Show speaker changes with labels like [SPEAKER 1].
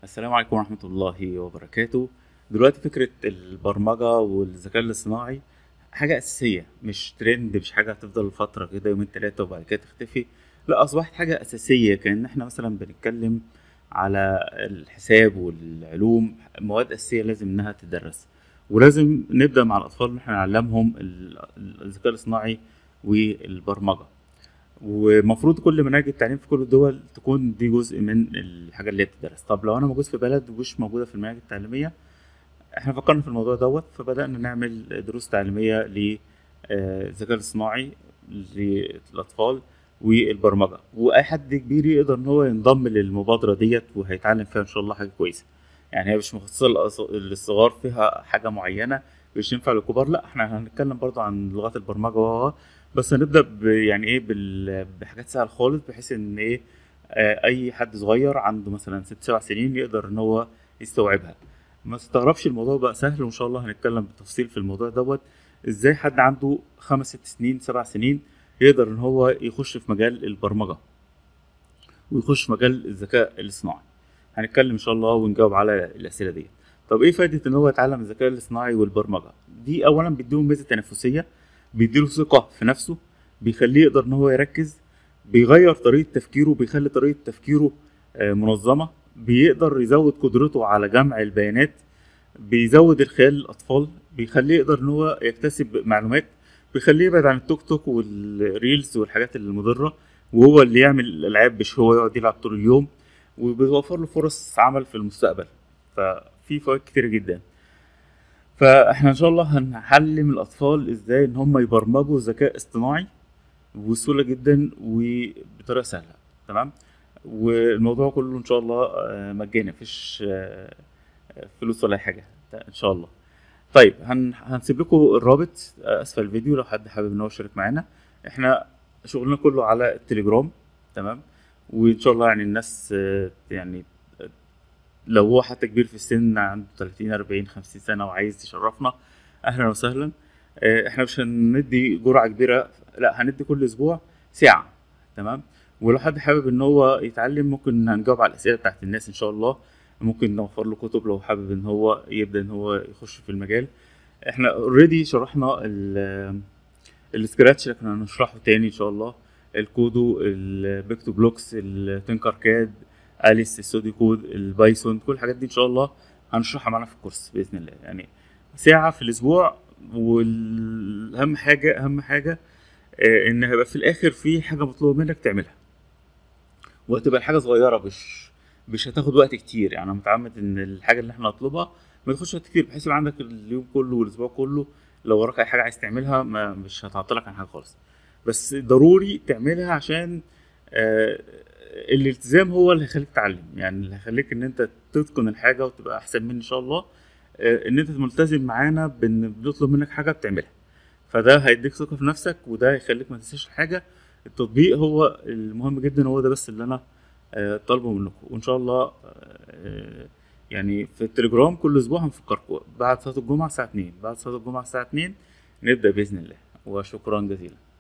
[SPEAKER 1] السلام عليكم ورحمة الله وبركاته دلوقتي فكرة البرمجة والذكاء الاصطناعي حاجة أساسية مش ترند مش حاجة هتفضل فترة كده يومين تلاتة وبعد كده تختفي لا أصبحت حاجة أساسية كأن احنا مثلا بنتكلم على الحساب والعلوم مواد أساسية لازم إنها تدرس ولازم نبدأ مع الأطفال إن احنا نعلمهم ال- الذكاء الاصطناعي والبرمجة ومفروض كل مناهج التعليم في كل الدول تكون دي جزء من الحاجة اللي هي بتدرس طب لو انا موجود في بلد ومش موجودة في المناهج التعليمية احنا فكرنا في الموضوع دوت فبدأنا نعمل دروس تعليمية للذكاء الاصطناعي للأطفال والبرمجة وأي حد كبير يقدر إن هو ينضم للمبادرة ديت وهيتعلم فيها إن شاء الله حاجة كويسة يعني هي مش مخصصة للأص- للصغار فيها حاجة معينة مش ينفع للكبار لا احنا هنتكلم برضو عن لغات البرمجة و بس هنبدأ ب- يعني ايه بال- بحاجات سهلة خالص بحيث ان ايه آه، اي حد صغير عنده مثلا ست سبع سنين يقدر ان هو يستوعبها ما تستغربش الموضوع بقى سهل وان شاء الله هنتكلم بالتفصيل في الموضوع دوت ازاي حد عنده خمس ست سنين سبع سنين يقدر ان هو يخش في مجال البرمجة ويخش في مجال الذكاء الاصطناعي هنتكلم ان شاء الله ونجاوب على الاسئله دي طب ايه فائده ان هو يتعلم الذكاء الاصطناعي والبرمجه دي اولا بيديله ميزه تنافسيه بيديله ثقه في نفسه بيخليه يقدر ان هو يركز بيغير طريقه تفكيره بيخلي طريقه تفكيره آه، منظمه بيقدر يزود قدرته على جمع البيانات بيزود الخيال للاطفال بيخليه يقدر ان هو يكتسب معلومات بيخليه يبعد عن التوك توك والريلز والحاجات المضره وهو اللي يعمل الالعاب مش هو يقعد يلعب طول اليوم وبيوفر له فرص عمل في المستقبل ففي فوائد كتير جدا فاحنا ان شاء الله هنعلم الاطفال ازاي ان هم يبرمجوا ذكاء اصطناعي بسهوله جدا وبطريقه سهله تمام والموضوع كله ان شاء الله آه، مجاني مفيش آه، فلوس ولا أي حاجه ان شاء الله طيب هن... هنسيب لكم الرابط آه، اسفل الفيديو لو حد حابب ان هو يشارك معانا احنا شغلنا كله على التليجرام تمام وان شاء الله يعني الناس آه، يعني آه، لو هو حتى كبير في السن عنده 30 40 50 سنه وعايز يشرفنا اهلا وسهلا آه، احنا مش هندي جرعه كبيره لا هندي كل اسبوع ساعه تمام ولو حد حابب ان هو يتعلم ممكن هنجاوب على الاسئله بتاعت الناس ان شاء الله ممكن نوفر له كتب لو حابب ان هو يبدا ان هو يخش في المجال احنا اوريدي شرحنا ال السكراتش لكن هنشرحه تاني ان شاء الله الكودو البيكتو بلوكس التنكر كاد اليس السودي كود البايثون كل الحاجات دي ان شاء الله هنشرحها معانا في الكورس باذن الله يعني ساعه في الاسبوع والاهم حاجه اهم حاجه آه، ان هيبقى في الاخر في حاجه مطلوبه منك تعملها وهتبقى الحاجه صغيره مش مش هتاخد وقت كتير يعني انا متعمد ان الحاجه اللي احنا نطلبها ما تاخدش وقت كتير بحيث يبقى عندك اليوم كله والاسبوع كله لو وراك اي حاجه عايز تعملها ما مش هتعطلك عن حاجه خالص بس ضروري تعملها عشان آه الالتزام هو اللي هيخليك تتعلم يعني اللي هيخليك ان انت تتقن الحاجه وتبقى احسن مني ان شاء الله آه ان انت ملتزم معانا بان بنطلب منك حاجه بتعملها فده هيديك ثقه في نفسك وده هيخليك ما تنساش الحاجه التطبيق هو المهم جدا هو ده بس اللي انا آه، طالبه منكم وان شاء الله آه، يعني في التليجرام كل اسبوع هنفكركم بعد صلاه الجمعه الساعه 2 بعد صلاه الجمعه الساعه 2 نبدا باذن الله وشكرا جزيلا